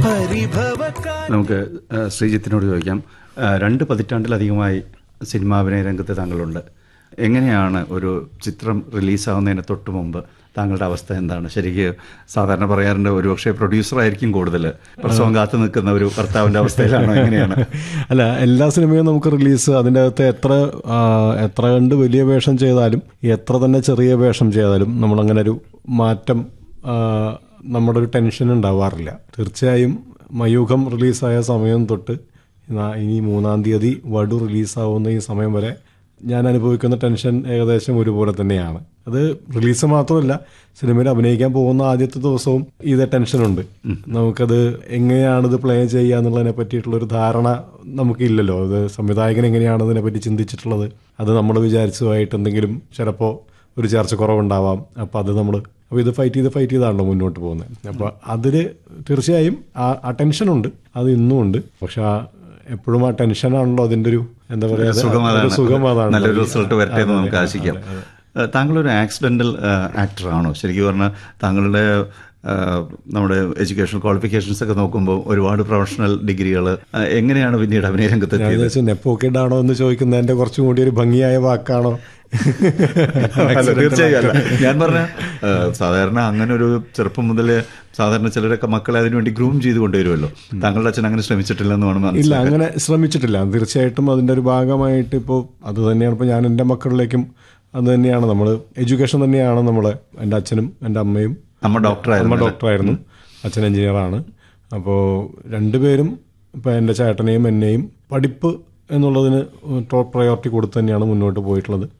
പരിഭവക്കാല നമുക്ക് ആ, ശ്രീജിത്തിനോട് ചോദിക്കാം ആ, രണ്ട് പതിറ്റാണ്ടിലധികമായി സിനിമാഭിനയ രംഗത്ത് താങ്കളുണ്ട് എങ്ങനെയാണ് ഒരു ചിത്രം റിലീസാവുന്നതിന് തൊട്ട് മുമ്പ് താങ്കളുടെ അവസ്ഥ എന്താണ് ശരിക്ക് സാധാരണ പറയാറുണ്ട് ഒരുപക്ഷെ പ്രൊഡ്യൂസർ ആയിരിക്കും കൂടുതൽ പ്രസവം കാത്തു നിൽക്കുന്ന ഒരു ഭർത്താവിന്റെ അവസ്ഥയിലാണോ എങ്ങനെയാണ് അല്ല എല്ലാ സിനിമയും നമുക്ക് റിലീസ് അതിൻ്റെ അകത്ത് എത്ര ആ, എത്ര കണ്ട് വലിയ വേഷം ചെയ്താലും എത്ര തന്നെ ചെറിയ വേഷം ചെയ്താലും നമ്മളങ്ങനെ ഒരു മാറ്റം ആ, നമ്മുടെ ഒരു ടെൻഷൻ ഉണ്ടാവാറില്ല തീർച്ചയായും മയൂഖം റിലീസായ സമയം തൊട്ട് നാ- ഇനി മൂന്നാം തീയതി വടു റിലീസാവുന്ന ഈ സമയം വരെ ഞാൻ അനുഭവിക്കുന്ന ടെൻഷൻ ഏകദേശം ഒരുപോലെ തന്നെയാണ് അത് റിലീസ് മാത്രമല്ല സിനിമയിൽ അഭിനയിക്കാൻ പോകുന്ന ആദ്യത്തെ ദിവസവും ഇതേ ടെൻഷനുണ്ട് നമുക്കത് എങ്ങനെയാണ് ഇത് പ്ലേ ചെയ്യുക എന്നുള്ളതിനെ പറ്റിയിട്ടുള്ള ഒരു ധാരണ നമുക്കില്ലല്ലോ അത് സംവിധായകൻ എങ്ങനെയാണ് ഇതിനെപ്പറ്റി ചിന്തിച്ചിട്ടുള്ളത് അത് നമ്മൾ വിചാരിച്ചതുമായിട്ട് എന്തെങ്കിലും ചിലപ്പോൾ ഒരു ചേർച്ച കുറവുണ്ടാവാം അപ്പം അത് നമ്മൾ അപ്പോൾ ഇത് ഫൈറ്റ് ചെയ്ത് ഫൈറ്റ് ചെയ്താണല്ലോ മുന്നോട്ട് പോകുന്നത് അപ്പോൾ അതിൽ തീർച്ചയായും ആ ആ ടെൻഷനുണ്ട് അത് ഇന്നും ഉണ്ട് പക്ഷെ ആ എപ്പോഴും ആ ടെൻഷനാണല്ലോ അതിൻ്റെ ഒരു എന്താ പറയുക സുഖം ഒരു സുഖം അതാണ് അതാണ് നല്ലൊരു റിസൾട്ട് വരട്ടെ എന്ന് നമുക്ക് ആശിക്കാം ആ, താങ്കളൊരു ആക്സിഡന്റൽ ആക്ടറാണോ ശരിക്കും പറഞ്ഞാൽ താങ്കളുടെ ആ, നമ്മുടെ എഡ്യൂക്കേഷൻ ക്വാളിഫിക്കേഷൻസ് ഒക്കെ നോക്കുമ്പോൾ ഒരുപാട് പ്രൊഫഷണൽ ഡിഗ്രികൾ എങ്ങനെയാണ് പിന്നീട് അഭിനയ രംഗത്ത് ഞാൻ എത്തിയത് വിചാരിച്ചു നെപ്പോക്കിഡാണോ എന്ന് ചോദിക്കുന്നതിന്റെ കുറച്ചും കൂടി ഒരു ഭംഗിയായ വാക്കാണോ അല്ല, തീർച്ചയായും അല്ല ഞാൻ പറഞ്ഞ ആ, സാധാരണ അങ്ങനെ ഒരു ചെറുപ്പം മുതൽ സാധാരണ ചിലരൊക്കെ മക്കളെ അതിനുവേണ്ടി ഗ്രൂം ചെയ്ത് കൊണ്ടുവരുമല്ലോ താങ്കളുടെ അച്ഛൻ അങ്ങനെ ശ്രമിച്ചിട്ടില്ലെന്ന് വേണം ഇല്ല മനസ്സിലാക്കാൻ അങ്ങനെ ശ്രമിച്ചിട്ടില്ല തീർച്ചയായിട്ടും അതിന്റെ ഒരു ഭാഗമായിട്ട് ഇപ്പോൾ അത് തന്നെയാണ് ഇപ്പോൾ ഞാൻ എൻ്റെ മക്കളിലേക്കും അത് തന്നെയാണ് നമ്മൾ എഡ്യൂക്കേഷൻ തന്നെയാണ് നമ്മൾ എൻ്റെ അച്ഛനും എൻ്റെ അമ്മയും അമ്മ അമ്മ ഡോക്ടറായിരുന്നു ഡോക്ടറായിരുന്നു അച്ഛൻ എഞ്ചിനീയറാണ് അപ്പോൾ രണ്ടുപേരും ഇപ്പോൾ എൻ്റെ ചേട്ടനെയും എന്നെയും പഠിപ്പ് എന്നുള്ളതിന് ടോപ്പ് പ്രയോറിറ്റി കൊടുത്ത് തന്നെയാണ് മുന്നോട്ട് പോയിട്ടുള്ളത്